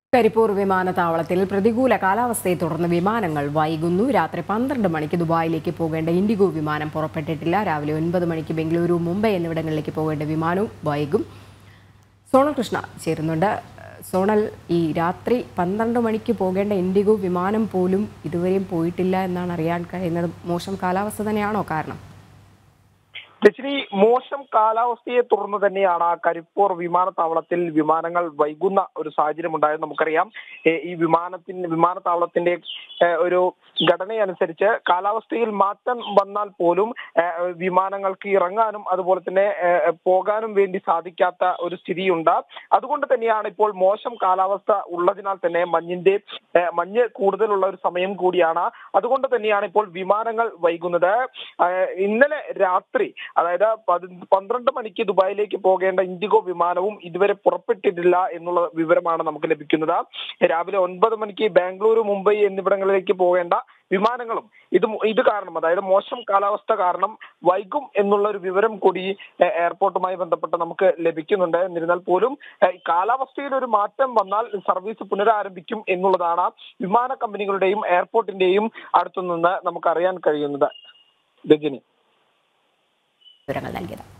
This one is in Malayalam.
കരിപ്പൂർ വിമാനത്താവളത്തിൽ പ്രതികൂല കാലാവസ്ഥയെ തുടർന്ന് വിമാനങ്ങൾ വൈകുന്നു രാത്രി പന്ത്രണ്ട് മണിക്ക് ദുബായിലേക്ക് പോകേണ്ട ഇൻഡിഗോ വിമാനം പുറപ്പെട്ടിട്ടില്ല രാവിലെ ഒൻപത് മണിക്ക് ബംഗളൂരു മുംബൈ എന്നിവിടങ്ങളിലേക്ക് പോകേണ്ട വിമാനവും വൈകും സോണൽ കൃഷ്ണ ചേരുന്നുണ്ട് സോണൽ ഈ രാത്രി പന്ത്രണ്ട് മണിക്ക് പോകേണ്ട ഇൻഡിഗോ വിമാനം പോലും ഇതുവരെയും പോയിട്ടില്ല എന്നാണ് അറിയാൻ കഴിയുന്നത് മോശം കാലാവസ്ഥ തന്നെയാണോ കാരണം രജനി മോശം കാലാവസ്ഥയെ തുടർന്ന് തന്നെയാണ് കരിപ്പൂർ വിമാനത്താവളത്തിൽ വിമാനങ്ങൾ വൈകുന്ന ഒരു സാഹചര്യം ഉണ്ടായത് നമുക്കറിയാം ഏ, ഈ വിമാനത്തിന് വിമാനത്താവളത്തിന്റെ ഏ, ഒരു ഘടനയനുസരിച്ച് കാലാവസ്ഥയിൽ മാറ്റം വന്നാൽ പോലും ഏ, വിമാനങ്ങൾക്ക് ഇറങ്ങാനും അതുപോലെ തന്നെ ഏ, പോകാനും വേണ്ടി സാധിക്കാത്ത ഒരു സ്ഥിതിയുണ്ട് അതുകൊണ്ട് തന്നെയാണ് ഇപ്പോൾ മോശം കാലാവസ്ഥ ഉള്ളതിനാൽ തന്നെ മഞ്ഞിന്റെ ഏ, മഞ്ഞ് കൂടുതലുള്ള ഒരു സമയം കൂടിയാണ് അതുകൊണ്ട് തന്നെയാണ് ഇപ്പോൾ വിമാനങ്ങൾ വൈകുന്നത് ആ, ഇന്നലെ രാത്രി അതായത് പതി- പന്ത്രണ്ട് മണിക്ക് ദുബായിലേക്ക് പോകേണ്ട ഇൻഡിഗോ വിമാനവും ഇതുവരെ പുറപ്പെട്ടിട്ടില്ല എന്നുള്ള വിവരമാണ് നമുക്ക് ലഭിക്കുന്നത് രാവിലെ ഒൻപത് മണിക്ക് ബാംഗ്ലൂരു മുംബൈ എന്നിവിടങ്ങളിലേക്ക് പോകേണ്ട വിമാനങ്ങളും ഇത് മു- ഇത് കാരണം അതായത് മോശം കാലാവസ്ഥ കാരണം വൈകും എന്നുള്ള ഒരു വിവരം കൂടി എ- എയർപോർട്ടുമായി ബന്ധപ്പെട്ട് നമുക്ക് ലഭിക്കുന്നുണ്ട് എന്നിരുന്നാൽ പോലും എ, കാലാവസ്ഥയിൽ ഒരു മാറ്റം വന്നാൽ സർവീസ് പുനരാരംഭിക്കും എന്നുള്ളതാണ് വിമാന കമ്പനികളുടെയും എയർപോർട്ടിന്റെയും അടുത്തുനിന്ന് നമുക്ക് അറിയാൻ കഴിയുന്നത് രജനി വിവരങ്ങൾ നൽകിയത്